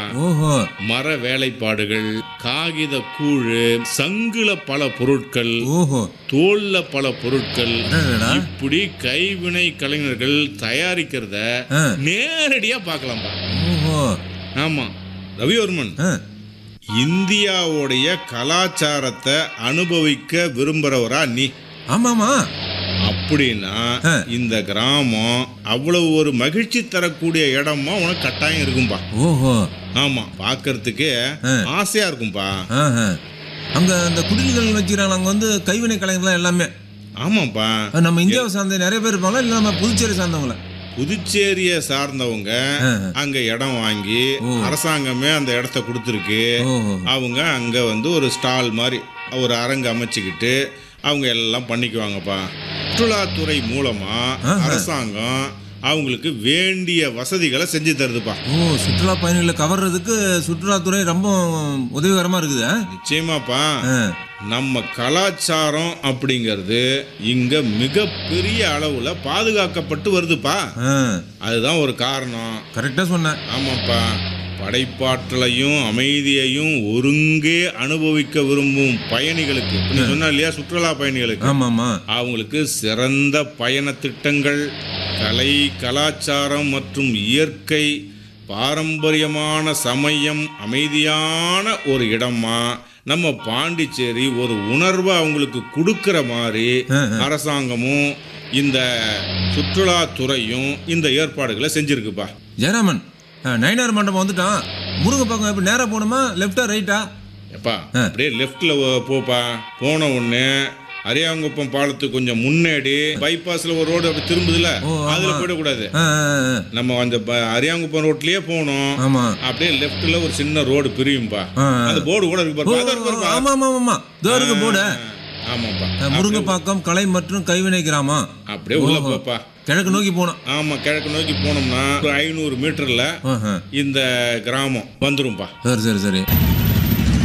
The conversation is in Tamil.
ஓஹோ மர வேலைப்பாடுகள் காகித கூழு சங்குல பல பொருட்கள் ஓஹோ தோல்ல பல பொருட்கள் அடடடா. இப்படி கைவினை கலைஞர்கள் தயாரிக்கிறத ஆ. நேரடியா பார்க்கலாம்பா ஓஹோ ஆமா ரவிவர்மன் ஆ, இந்தியாவுடைய கலாச்சாரத்தை அனுபவிக்க விரும்புறவரா நீ ஆமாமா அப்படின்னா ஆ. இந்த கிராமம் அவ்வளவு ஒரு மகிழ்ச்சி தரக்கூடிய இடமா உனக்கு கட்டாயம் இருக்கும்பா ஓஹோ ஆமா பார்க்கறதுக்கே ஆ. ஆசையா இருக்கும்பா ஆஹா. அங்க அந்த குடில்கள் வச்சுக்கிறாங்க அங்க வந்து கைவினை கலைஞர்கள் எல்லாமே ஆமாப்பா அது நம்ம இந்தியாவை சார்ந்த நிறைய பேர் இருப்பாங்களா இல்லை நம்ம புதுச்சேரி சார்ந்தவங்களா புதுச்சேரியை சார்ந்தவங்க ஆஹா. அங்க இடம் வாங்கி ஓ. அரசாங்கமே அந்த இடத்த கொடுத்துருக்கு ஓஹோ அவங்க அங்க வந்து ஒரு ஸ்டால் மாதிரி ஒரு அரங்கு அமைச்சுக்கிட்டு அவங்க எல்லாம் பண்ணிக்குவாங்கப்பா சுற்றுலாத்துறை மூலமா ஆஹா. அரசாங்கம் அவங்களுக்கு வேண்டிய வசதிகளை செஞ்சு தருதுப்பா ஓ சுற்றுலா பயணிகளை கவர்றதுக்கு சுற்றுலாத்துறை ரொம்ப உதவிகரமா இருக்குது ஆ? நிச்சயமாப்பா ஆ. நம்ம கலாச்சாரம் அப்படிங்கிறது இங்க மிகப்பெரிய அளவுல பாதுகாக்கப்பட்டு வருதுப்பா ஆ. அதுதான் ஒரு காரணம் கரெக்டா சொன்னேன் ஆமாப்பா படைப்பாற்றலையும் அமைதியையும் ஒருங்கே அனுபவிக்க விரும்பும் பயணிகளுக்கு இப்ப நீ சொன்ன இல்லையா சுற்றுலா பயணிகளுக்கு ஆமாமா அவங்களுக்கு சிறந்த பயண திட்டங்கள் கலை கலாச்சாரம் மற்றும் இயற்கை பாரம்பரியமான சமயம் அமைதியான ஒரு இடமா நம்ம பாண்டிச்சேரி ஒரு உணர்வை அவங்களுக்கு கொடுக்கிற மாதிரி அரசாங்கமும் இந்த சுற்றுலாத்துறையும் இந்த ஏற்பாடுகளை செஞ்சிருக்குப்பா ஜெயராமன் ஆ, நயினார் மண்டபம் வந்துட்டான் முருங்கை பக்கம் எப்படி நேரா போகணுமா லெஃப்டா ரைட்டா எப்பா அப்படியே லெஃப்ட்ல போப்பா போன உடனே அரியாங்குப்பம் பாலத்துக்கு கொஞ்சம் முன்னாடி பைபாஸ்ல ஒரு ரோடு அப்படி திரும்புதுல ஓ, ஆமா. அதுல போயிடக்கூடாது ஆ, ஆ, ஆ. நம்ம அந்த ப- அரியாங்குப்பம் ரோட்லயே போகணும் ஆமா அப்படியே லெஃப்ட்ல ஒரு சின்ன ரோடு பிரியும்பா ஆ, ஆ. அந்த போர்டு கூட இருக்கு ஓ, பாரு. அதோ இருக்கு பாருப்பா. ஆமா ஆமா ஆமா இதோ இருக்கு போர்டு ஆமாப்பா முருங்கைப்பாக்கம் கலை மற்றும் கைவினை கிராமம் அப்படியே உள்ள போப்பா கிழக்கு நோக்கி போனோம் ஆமா கிழக்கு நோக்கி போனோம்னா ஒரு ஐநூறு மீட்டர்ல ஆஹா. இந்த கிராமம் வந்துரும்பா சரி சரி சரி